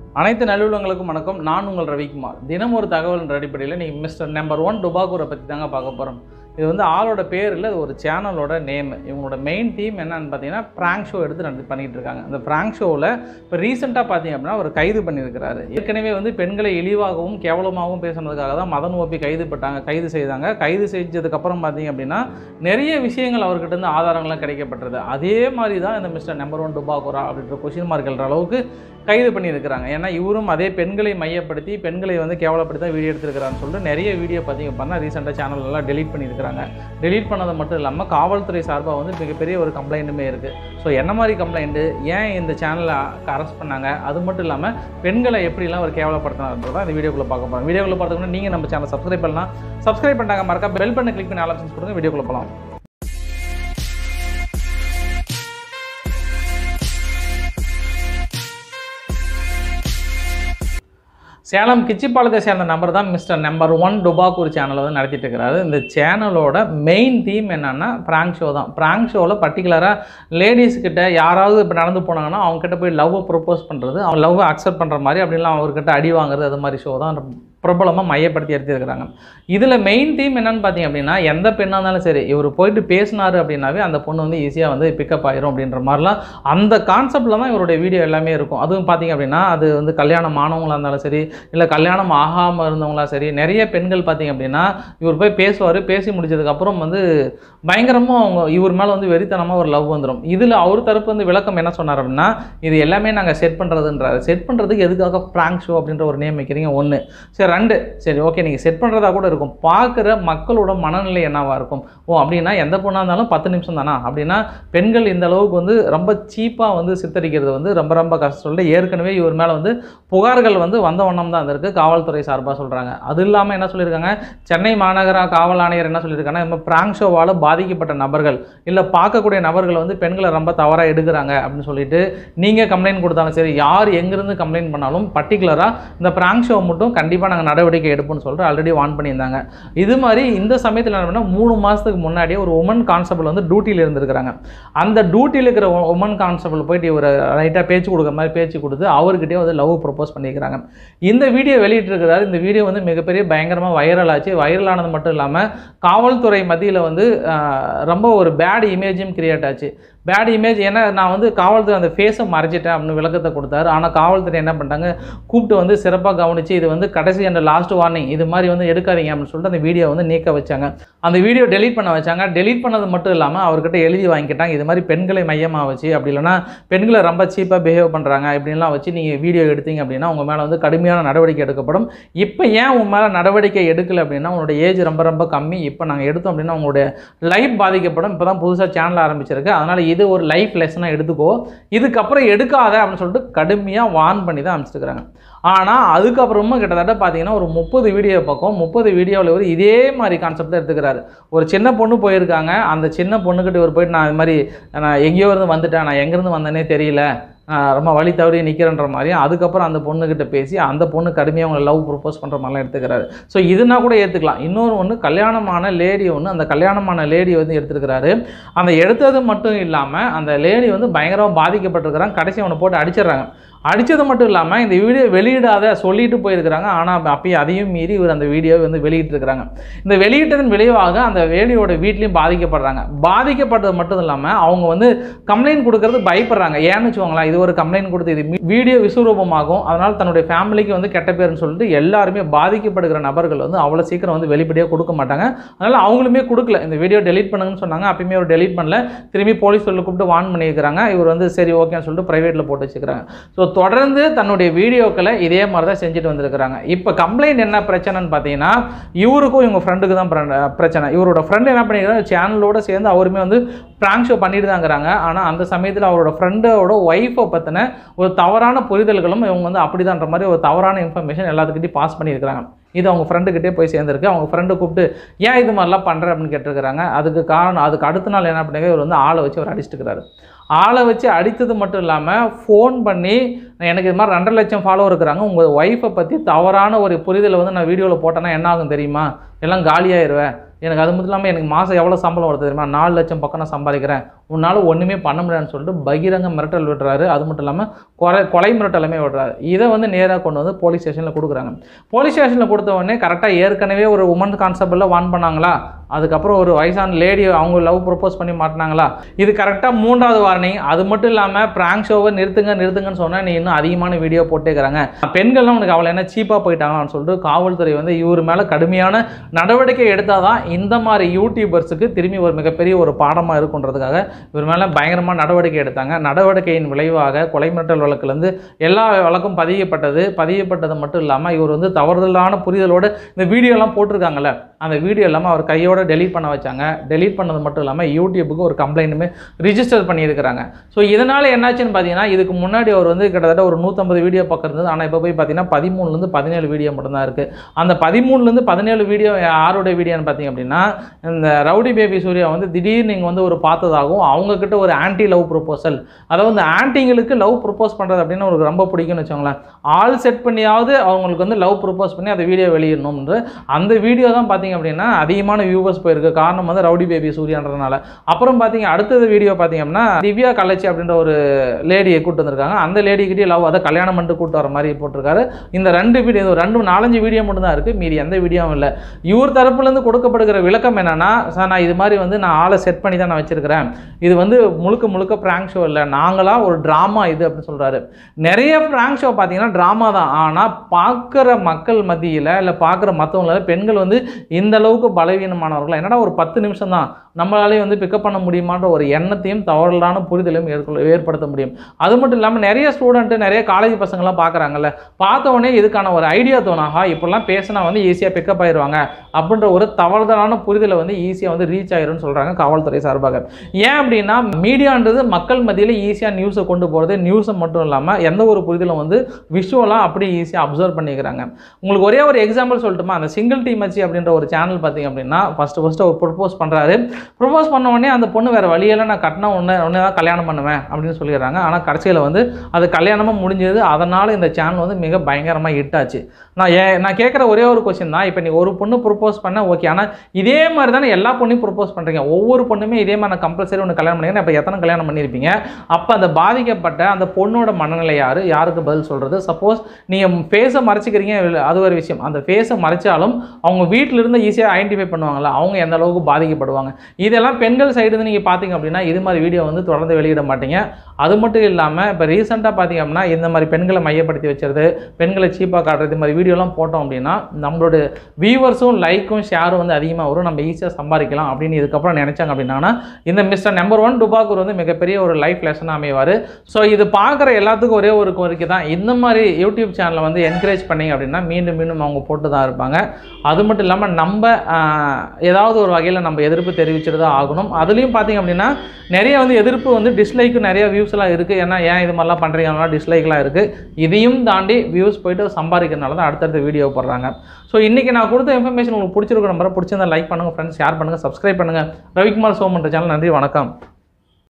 அனைத்து நல்லுள்ளங்களுக்கும் வணக்கம் நான் உங்கள் ரவிக்குமார் தினம் ஒரு தகவல் அடிப்படையில் நீங்கள் மிஸ்டர் நம்பர் ஒன் டுபாக்கூரை பற்றி தாங்க பார்க்க போகிறோம் இது வந்து ஆளோட பேர் இல்லை இது ஒரு சேனலோட நேம் இவங்களோட மெயின் தீம் என்னன்னு பார்த்தீங்கன்னா ப்ராங்க் ஷோ எடுத்து ரெண்டு பண்ணிகிட்டு இருக்காங்க அந்த ப்ராங்க் ஷோவில் இப்போ ரீசெண்டாக பார்த்தீங்க அப்படின்னா அவர் கைது பண்ணியிருக்கிறாரு ஏற்கனவே வந்து பெண்களை இழிவாகவும் கேவலமாகவும் பேசுனதுக்காக தான் மதன் ஓப்பி கைது பட்டாங்க கைது செய்தாங்க கைது செஞ்சதுக்கப்புறம் பார்த்தீங்க அப்படின்னா நிறைய விஷயங்கள் அவர்கிட்ட இருந்து ஆதாரங்கள்லாம் கிடைக்கப்பட்டது அதே மாதிரி தான் இந்த மிஸ்டர் நம்பர் ஒன் டுபாக்குரா அப்படின்ற கொஷின் மார்க் எழுற அளவுக்கு கைது பண்ணியிருக்கிறாங்க ஏன்னா இவரும் அதே பெண்களை மையப்படுத்தி பெண்களை வந்து கேவலப்படுத்தி தான் வீடியோ எடுத்திருக்கிறான்னு சொல்லிட்டு நிறைய வீடியோ பார்த்தீங்க அப்படின்னா ரீசெண்டாக சேனல்லாம் டெலீட் பண்ணியிருக்கிறாங்க டெலீட் பண்ணது மட்டும் இல்லாமல் காவல்துறை சார்பாக வந்து மிகப்பெரிய ஒரு கம்ப்ளைண்ட்டுமே இருக்குது ஸோ என்ன மாதிரி கம்ப்ளைண்ட்டு ஏன் இந்த சேனலை அரெஸ்ட் பண்ணாங்க அது மட்டும் இல்லாமல் பெண்களை எப்படிலாம் ஒரு கேவலப்படுத்தினார்ன்றதான் இந்த வீடியோக்குள்ளே பார்க்க போகிறோம் வீடியோக்குள்ளே பார்த்துக்கணும் நீங்கள் நம்ம சேனல் சப்ஸ்கிரைப் பண்ணலாம் சப்ஸ்கிரைப் பண்ணாங்க மறக்க பெல் பண்ணி கிளிக் பண்ணி ஆப்ஷன்ஸ் கொடுங்க வீடியோக்குள்ளே போகலாம் சேலம் கிச்சிப்பாளத்தை சேர்ந்த நபர் தான் மிஸ்டர் நம்பர் ஒன் டுபாக்கூர் சேனலை வந்து நடத்திட்டு இருக்கிறாரு இந்த சேனலோட மெயின் தீம் என்னன்னா ப்ராங்க் ஷோ தான் ப்ராங்க் ஷோவில் பர்டிகுலராக லேடிஸ் கிட்ட யாராவது இப்போ நடந்து போனாங்கன்னா அவங்க கிட்ட போய் லவ்வை ப்ரொப்போஸ் பண்ணுறது அவங்க லவ்வை அக்செப்ட் பண்ணுற மாதிரி அப்படின்லாம் அவர்கிட்ட அடி வாங்குறது அது மாதிரி ஷோ தான் பிரபலமாக மையப்படுத்தி எடுத்துருக்கிறாங்க இதில் மெயின் தீம் என்னன்னு பார்த்தீங்க அப்படின்னா எந்த பெண்ணாக இருந்தாலும் சரி இவர் போயிட்டு பேசினாரு அப்படின்னாவே அந்த பொண்ணு வந்து ஈஸியாக வந்து பிக்கப் ஆயிரும் அப்படின்ற மாதிரிலாம் அந்த கான்செப்டில் தான் இவருடைய வீடியோ எல்லாமே இருக்கும் அதுவும் பார்த்தீங்க அப்படின்னா அது வந்து கல்யாணம் ஆனவங்களாக இருந்தாலும் சரி இல்லை கல்யாணம் ஆகாமல் இருந்தவங்களா சரி நிறைய பெண்கள் பார்த்தீங்க அப்படின்னா இவர் போய் பேசுவார் பேசி முடிச்சதுக்கப்புறம் வந்து பயங்கரமாக அவங்க இவர் மேலே வந்து வெறித்தனமாக ஒரு லவ் வந்துடும் இதில் அவர் தரப்பு வந்து விளக்கம் என்ன சொன்னார் அப்படின்னா இது எல்லாமே நாங்கள் செட் பண்ணுறதுன்றாரு செட் பண்ணுறதுக்கு எதுக்காக ப்ராங்க் ஷோ அப்படின்ற ஒரு நேம் வைக்கிறீங்க ஒன்று சரி ரெண்டு சரி ஓகே நீங்கள் செட் பண்ணுறதா கூட இருக்கும் பார்க்குற மக்களோட மனநிலை என்னவாக இருக்கும் ஓ அப்படின்னா எந்த பொண்ணாக இருந்தாலும் பத்து நிமிஷம் தானா அப்படின்னா பெண்கள் இந்த அளவுக்கு வந்து ரொம்ப சீப்பாக வந்து சித்தரிக்கிறது வந்து ரொம்ப ரொம்ப கஷ்டம் சொல்லிட்டு ஏற்கனவே இவர் மேலே வந்து புகார்கள் வந்து வந்த வண்ணம் தான் இருக்குது காவல்துறை சார்பாக சொல்கிறாங்க அது இல்லாமல் என்ன சொல்லியிருக்காங்க சென்னை மாநகர காவல் ஆணையர் என்ன சொல்லியிருக்காங்கன்னா இந்த ப்ராங்க் ஷோவால் பாதிக்கப்பட்ட நபர்கள் இல்லை பார்க்கக்கூடிய நபர்கள் வந்து பெண்களை ரொம்ப தவறாக எடுக்கிறாங்க அப்படின்னு சொல்லிட்டு நீங்கள் கம்ப்ளைண்ட் கொடுத்தாலும் சரி யார் எங்கேருந்து கம்ப்ளைண்ட் பண்ணாலும் பர்டிகுலராக இந்த ப்ராங்க் ஷோ மட்டும் கண்டிப்பாக நாங்கள் நடவடிக்கை எடுப்போம்னு சொல்லிட்டு ஆல்ரெடி வான் பண்ணியிருந்தாங்க இது மாதிரி இந்த சமயத்தில் என்ன பண்ணா, மூணு மாதத்துக்கு முன்னாடியே ஒரு உமன் கான்ஸ்டபிள் வந்து டியூட்டியில் இருந்திருக்கிறாங்க அந்த டியூட்டியில் இருக்கிற உமன் கான்ஸ்டபிள் போயிட்டு இவர் ரைட்டாக பேச்சு கொடுக்குற மாதிரி பேச்சு கொடுத்து அவர்கிட்டயே வந்து லவ் ப்ரப்போஸ் பண்ணியிருக்கிறாங்க இந்த வீடியோ வெளியிட்டிருக்கிறாரு இந்த வீடியோ வந்து மிகப்பெரிய பயங்கரமாக வைரல் ஆச்சு வைரல் ஆனது மட்டும் இல்லாமல் காவல்துறை மத்தியில் வந்து ஆஹ், ரொம்ப ஒரு பேட் இமேஜும் கிரியேட் ஆச்சு பேட் இமேஜ் ஏன்னா நான் வந்து காவல்துறை அந்த ஃபேஸை மறைச்சிட்டேன் அப்படின்னு விளக்கத்தை கொடுத்தாரு ஆனால் காவல்துறை என்ன பண்ணிட்டாங்க கூப்பிட்டு வந்து சிறப்பாக கவனித்து இது வந்து கடைசி அந்த லாஸ்ட் வார்னிங் இது மாதிரி வந்து எடுக்காதீங்க அப்படின்னு சொல்லிட்டு அந்த வீடியோ வந்து நீக்க வச்சாங்க அந்த வீடியோ டெலீட் பண்ண வச்சாங்க டெலீட் பண்ணது மட்டும் இல்லாமல் அவர்கிட்ட எழுதி வாங்கிக்கிட்டாங்க இது மாதிரி பெண்களை மையமாக வச்சு அப்படி இல்லைன்னா பெண்களை ரொம்ப சீப்பாக பிஹேவ் பண்ணுறாங்க இப்படின்லாம் வச்சு நீங்கள் வீடியோ எடுத்தீங்க அப்படின்னா உங்கள் மேலே வந்து கடுமையான நடவடிக்கை எடுக்கப்படும் இப்போ ஏன் உங்கள் மேலே நடவடிக்கை எடுக்கல அப்படின்னா உங்களோட ஏஜ் ரொம்ப ரொம்ப கம்மி இப்போ நாங்கள் எடுத்தோம் அப்படின்னா உங்களுடைய லைஃப் பாதிக்கப்படும் இப்போ தான் புதுசாக சேனல் ஆரம்பிச்சிருக்கு அதனால் இது ஒரு லைஃப் லெசனாக எடுத்துக்கோ இதுக்கப்புறம் எடுக்காத அப்படின்னு சொல்லிட்டு கடுமையாக வார்ன் பண்ணி தான் அமைச்சிருக்கிறாங்க ஆனால் அதுக்கப்புறமும் கிட்டத்தட்ட பார்த்தீங்கன்னா ஒரு முப்பது வீடியோ பக்கம் முப்பது வீடியோவில் ஒரு இதே மாதிரி கான்செப்ட் தான் எடுத்துக்கிறாரு ஒரு சின்ன பொண்ணு போயிருக்காங்க அந்த சின்ன பொண்ணுக்கிட்ட ஒரு போயிட்டு நான் இது மாதிரி நான் எங்கேயோ இருந்து வந்துட்டேன் நான் எங்கேருந்து வந்தேனே தெரியல நான் ரொம்ப வழி தவறி நிற்கிறேன்ற மாதிரியும் அதுக்கப்புறம் அந்த பொண்ணுக்கிட்ட பேசி அந்த பொண்ணு கடுமையாக அவங்களை லவ் ப்ரப்போஸ் பண்ணுற மாதிரிலாம் எடுத்துக்கிறாரு ஸோ இதுனா கூட ஏற்றுக்கலாம் இன்னொரு ஒன்று கல்யாணமான லேடி ஒன்று அந்த கல்யாணமான லேடி வந்து எடுத்துருக்கிறாரு அந்த எடுத்தது மட்டும் இல்லாமல் அந்த லேடி வந்து பயங்கரமாக பாதிக்கப்பட்டிருக்கிறாங்க கடைசி அவனை போட்டு அடிச்சிடுறாங்க அடித்தது மட்டும் இல்லாமல் இந்த வீடியோ வெளியிடாத சொல்லிட்டு போயிருக்கிறாங்க ஆனால் அப்பயும் அதையும் மீறி இவர் அந்த வீடியோவை வந்து வெளியிட்டிருக்கிறாங்க இந்த வெளியிட்டதன் விளைவாக அந்த வேடியோட வீட்லேயும் பாதிக்கப்படுறாங்க பாதிக்கப்பட்டது மட்டும் இல்லாமல் அவங்க வந்து கம்ப்ளைண்ட் கொடுக்கறது பயப்படுறாங்க ஏன்னு வச்சுக்கோங்களேன் இது ஒரு கம்ப்ளைண்ட் கொடுத்து இது வீடியோ விஸ்வரூபமாகும் அதனால் தன்னுடைய ஃபேமிலிக்கு வந்து கெட்ட பேருன்னு சொல்லிட்டு எல்லாருமே பாதிக்கப்படுகிற நபர்கள் வந்து அவ்வளோ சீக்கிரம் வந்து வெளிப்படையாக கொடுக்க மாட்டாங்க அதனால் அவங்களுமே கொடுக்கல இந்த வீடியோ டெலீட் பண்ணுங்கன்னு சொன்னாங்க அப்பயுமே அவர் டெலீட் பண்ணல திரும்பி போலீஸ் சொல்லி கூப்பிட்டு வான் பண்ணியிருக்கிறாங்க இவர் வந்து சரி ஓகேன்னு சொல்லிட்டு ப்ரைவேட்டில் போட்டு வச்சுக்கிறாங்க ஸோ தொடர்ந்து தன்னுடைய வீடியோக்களை இதே மாதிரி தான் செஞ்சுட்டு வந்திருக்கிறாங்க இப்போ கம்ப்ளைண்ட் என்ன பிரச்சனைன்னு பார்த்தீங்கன்னா இவருக்கும் இவங்க ஃப்ரெண்டுக்கு தான் பிர- பிரச்சனை இவரோட ஃப்ரெண்டு என்ன பண்ணிக்கிறாங்க சேனலோட சேர்ந்து அவருமே வந்து ப்ராங்க் ஷோ பண்ணிட்டு தாங்கிறாங்க ஆனால் அந்த சமயத்தில் அவரோட ஃப்ரெண்டோட ஒய்ஃபை பற்றின ஒரு தவறான புரிதல்களும் இவங்க வந்து அப்படிதான்ற மாதிரி ஒரு தவறான இன்ஃபர்மேஷன் எல்லாத்துக்கிட்டையும் பாஸ் பண்ணியிருக்கிறாங்க இது அவங்க ஃப்ரெண்டுக்கிட்டே போய் சேர்ந்துருக்கு அவங்க ஃப்ரெண்டை கூப்பிட்டு ஏன் இது மாதிரிலாம் பண்ணுற அப்படின்னு கேட்டிருக்கிறாங்க அதுக்கு காரணம் அதுக்கு அடுத்த நாள் என்ன பண்ணுங்க இவர் வந்து ஆளை வச்சு அவர் அடிச்சிட்டு இருக்கிறாரு ஆளை வச்சு அடித்தது மட்டும் இல்லாமல் ஃபோன் பண்ணி எனக்கு இது மாதிரி ரெண்டரை லட்சம் ஃபாலோவர் இருக்கிறாங்க உங்கள் ஒய்ஃபை பற்றி தவறான ஒரு புரிதலை வந்து நான் வீடியோவில் போட்டேன்னா என்ன ஆகும் தெரியுமா எல்லாம் காலியாயிருவேன் எனக்கு அது மட்டும் இல்லாமல் எனக்கு மாதம் எவ்வளோ சம்பளம் வருது தெரியுமா நாலு லட்சம் பக்கம் நான் சம்பாதிக்கிறேன் உன்னால் ஒன்றுமே பண்ண முடியாதுன்னு சொல்லிட்டு பகிரங்க மிரட்டல் விடுறாரு அது மட்டும் இல்லாமல் கொலை கொலை மிரட்டலுமே விடுறாரு இதை வந்து நேராக கொண்டு வந்து போலீஸ் ஸ்டேஷனில் கொடுக்குறாங்க போலீஸ் ஸ்டேஷனில் கொடுத்த உடனே கரெக்டாக ஏற்கனவே ஒரு உமன் கான்ஸ்டபிளில் வான் பண்ணாங்களா அதுக்கப்புறம் ஒரு வயசான லேடி அவங்க லவ் ப்ரொப்போஸ் பண்ணி மாட்டினாங்களா இது கரெக்டாக மூன்றாவது வார்னிங் அது மட்டும் இல்லாமல் ப்ராங்க் ஷோவை நிறுத்துங்க நிறுத்துங்கன்னு சொன்னால் நீ இன்னும் அதிகமான வீடியோ போட்டேக்கிறாங்க பெண்கள்லாம் உனக்கு அவ்வளோ என்ன சீப்பாக போயிட்டாங்களான்னு சொல்லிட்டு காவல்துறை வந்து இவர் மேலே கடுமையான நடவடிக்கை எடுத்தால் தான் இந்த மாதிரி யூடியூபர்ஸுக்கு திரும்பி ஒரு மிகப்பெரிய ஒரு பாடமாக இருக்குன்றதுக்காக இவர் மேலே பயங்கரமாக நடவடிக்கை எடுத்தாங்க நடவடிக்கையின் விளைவாக கொலை மிரட்டல் வழக்குலேருந்து எல்லா வழக்கும் பதியப்பட்டது பதியப்பட்டது மட்டும் இல்லாமல் இவர் வந்து தவறுதலான புரிதலோடு இந்த வீடியோலாம் போட்டிருக்காங்கல்ல அந்த வீடியோ இல்லாமல் அவர் கையோட டெலீட் பண்ண வச்சாங்க டெலீட் பண்ணது மட்டும் இல்லாமல் யூடியூபுக்கு ஒரு கம்ப்ளைண்ட்டுமே ரிஜிஸ்டர் பண்ணியிருக்கிறாங்க ஸோ இதனால் என்னாச்சுன்னு பார்த்தீங்கன்னா இதுக்கு முன்னாடி அவர் வந்து கிட்டத்தட்ட ஒரு நூற்றம்பது வீடியோ பக்கம் இருந்தது ஆனால் இப்போ போய் பார்த்தீங்கன்னா பதிமூணுலேருந்து பதினேழு வீடியோ மட்டும்தான் இருக்குது அந்த பதிமூணுலேருந்து பதினேழு வீடியோ யாருடைய வீடியோன்னு பார்த்தீங்க அப்படின்னா இந்த ரவுடி பேபி சூர்யா வந்து திடீர்னு நீங்கள் வந்து ஒரு பார்த்ததாகவும் அவங்கக்கிட்ட ஒரு ஆன்டி லவ் ப்ரொபோசல் அதாவது இந்த ஆன்டிங்களுக்கு லவ் ப்ரொப்போஸ் பண்ணுறது அப்படின்னு அவருக்கு ரொம்ப பிடிக்கும்னு வச்சுக்கோங்களேன் ஆள் செட் பண்ணியாவது அவங்களுக்கு வந்து லவ் ப்ரொப்போஸ் பண்ணி அந்த வீடியோ வெளியிடணும்னு அந்த வீடியோ தான் பார்த்தீங்க அப்படின்னா அதிகமான வியூவர்ஸ் போயிருக்கு காரணம் வந்து ரவுடி பேபி சூர்யான்றதுனால அப்புறம் பார்த்தீங்க அடுத்தது வீடியோ பார்த்தீங்க அப்படின்னா திவ்யா கலைச்சி அப்படின்ற ஒரு லேடியை கூட்டு வந்திருக்காங்க அந்த லேடிக்கிட்டே லவ் அதை கல்யாணம் பண்ணிட்டு கூட்டு வர மாதிரி போட்டிருக்காரு இந்த ரெண்டு வீடியோ இது ஒரு ரெண்டு நாலஞ்சு வீடியோ மட்டும் தான் இருக்குது மீதி எந்த வீடியோவும் இல்லை இவர் தரப்புலேருந்து கொடுக்கப்படுகிற விளக்கம் என்னன்னா சார் நான் இது மாதிரி வந்து நான் ஆளை செட் பண்ணி தான் நான் வச்சிருக்கிறேன் இது வந்து முழுக்க முழுக்க ப்ராங்க் ஷோ இல்லை நாங்களா ஒரு ட்ராமா இது அப்படின்னு சொல்கிறாரு நிறைய ப்ராங்க் ஷோ பார்த்தீங்கன்னா ட்ராமா தான் ஆனால் பார்க்குற மக்கள் மத்தியில் இல்லை பார்க்குற மற்றவங்கள பெண்கள் வந்து இந்த அளவுக்கு பலவீனமானவர்கள் என்னடா ஒரு பத்து நிமிஷம் தான் நம்மளாலே வந்து பிக்கப் பண்ண முடியுமான்ற ஒரு எண்ணத்தையும் தவறலான புரிதலையும் ஏற்கொள்ள ஏற்படுத்த முடியும் அது மட்டும் இல்லாமல் நிறைய ஸ்டூடெண்ட்டு நிறைய காலேஜ் பசங்களாம் பார்க்குறாங்கல்ல பார்த்த உடனே இதுக்கான ஒரு ஐடியா தோணாகா இப்படிலாம் பேசினா வந்து ஈஸியாக பிக்கப் ஆயிடுவாங்க அப்படின்ற ஒரு தவறுதலான புரிதலை வந்து ஈஸியாக வந்து ரீச் ஆயிரும்னு சொல்கிறாங்க காவல்துறை சார்பாக ஏன் அப்படின்னா மீடியான்றது மக்கள் மத்தியில் ஈஸியாக நியூஸை கொண்டு போகிறது நியூஸை மட்டும் இல்லாமல் எந்த ஒரு புரிதலும் வந்து விஷுவலாக அப்படியே ஈஸியாக அப்சர்வ் பண்ணிக்கிறாங்க உங்களுக்கு ஒரே ஒரு எக்ஸாம்பிள் சொல்லட்டுமா அந்த சிங்கிள் டீம் மச்சி அப்படின்ற ஒரு சேனல் பார்த்தீங்க அப்படின்னா ஃபஸ்ட்டு ஃபஸ்ட்டு அவர் ப்ரொப்போஸ் பண்ணுறாரு ப்ரொப்போஸ் பண்ண உடனே அந்த பொண்ணு வேறு வழியெல்லாம் நான் கட்டினா ஒன்று ஒன்று தான் கல்யாணம் பண்ணுவேன் அப்படின்னு சொல்லிடுறாங்க ஆனால் கடைசியில் வந்து அது கல்யாணமாக முடிஞ்சது அதனால் இந்த சேனல் வந்து மிக பயங்கரமாக ஹிட் ஆச்சு நான் ஏ நான் கேட்குற ஒரே ஒரு கொஸ்டின் தான் இப்போ நீ ஒரு பொண்ணு ப்ரொப்போஸ் பண்ண ஓகே ஆனால் இதே மாதிரி தானே எல்லா பொண்ணையும் ப்ரொப்போஸ் பண்ணுறீங்க ஒவ்வொரு பொண்ணுமே இதே மாதிரி நான் கம்பல்சரி ஒன்று கல்யாணம் பண்ணிங்கன்னா இப்போ எத்தனை கல்யாணம் பண்ணியிருப்பீங்க அப்போ அந்த பாதிக்கப்பட்ட அந்த பொண்ணோட மனநிலை யார் யாருக்கு பதில் சொல்கிறது சப்போஸ் நீங்கள் ஃபேஸை மறைச்சிக்கிறீங்க இல்ல, அது ஒரு விஷயம் அந்த ஃபேஸை மறைச்சாலும் அவங்க வீட்டில் இருந்து ஈஸியாக ஐடென்டிஃபை பண்ணுவாங்கல்ல அவங்க எந்த அளவுக்கு பாதிக்கப்படுவாங்க இதெல்லாம் பெண்கள் சைடு இருந்து நீங்கள் பார்த்தீங்க அப்படின்னா இது மாதிரி வீடியோ வந்து தொடர்ந்து வெளியிட மாட்டீங்க அது மட்டும் இல்லாமல் இப்போ ரீசெண்டாக பார்த்தீங்க அப்படின்னா இந்த மாதிரி பெண்களை மையப்படுத்தி வச்சுறது பெண்களை சீப்பாக காட்டுறது இது மாதிரி வீடியோலாம் போட்டோம் அப்படின்னா நம்மளோட வியூவர்ஸும் லைக்கும் ஷேரும் வந்து அதிகமாக வரும் நம்ம ஈஸியாக சம்பாதிக்கலாம் அப்படின்னு இதுக்கப்புறம் நினைச்சாங்க அப்படின்னா இந்த மிஸ்டர் நம்பர் ஒன் டுபாக்கூர் வந்து மிகப்பெரிய ஒரு லைஃப் லெசனாக அமைவார் ஸோ இது பார்க்குற எல்லாத்துக்கும் ஒரே ஒரு கோரிக்கை தான் இந்த மாதிரி யூடியூப் சேனலை வந்து என்கரேஜ் பண்ணீங்க அப்படின்னா மீண்டும் மீண்டும் அவங்க போட்டு தான் இருப்பாங்க அது மட்டும் இல்லாமல் நம்ம ஆஹ், ஏதாவது ஒரு வகையில் நம்ம எதிர்ப்பு தெரிவிச்சுட்டு தான் ஆகணும் அதுலேயும் பார்த்தீங்க அப்படின்னா நிறைய வந்து எதிர்ப்பு வந்து டிஸ்லைக்கு நிறைய வியூஸ்லாம் இருக்குது ஏன்னா ஏன் இது மாதிரிலாம் பண்ணுறீங்கன்னா டிஸ்லைக்லாம் இருக்குது இதையும் தாண்டி வியூஸ் போயிட்டு சம்பாதிக்கிறதுனால தான் அடுத்தடுத்த வீடியோ போடுறாங்க ஸோ இன்றைக்கி நான் கொடுத்த இன்ஃபர்மேஷன் உங்களுக்கு பிடிச்சிருக்க நம்பரை பிடிச்சிருந்தா லைக் பண்ணுங்கள் ஃப்ரெண்ட்ஸ் ஷேர் பண்ணுங்கள் சப்ஸ்கிரைப் பண்ணுங்கள் ரவிக்குமார் சோமன்ற சேனல் நன்றி வணக்கம்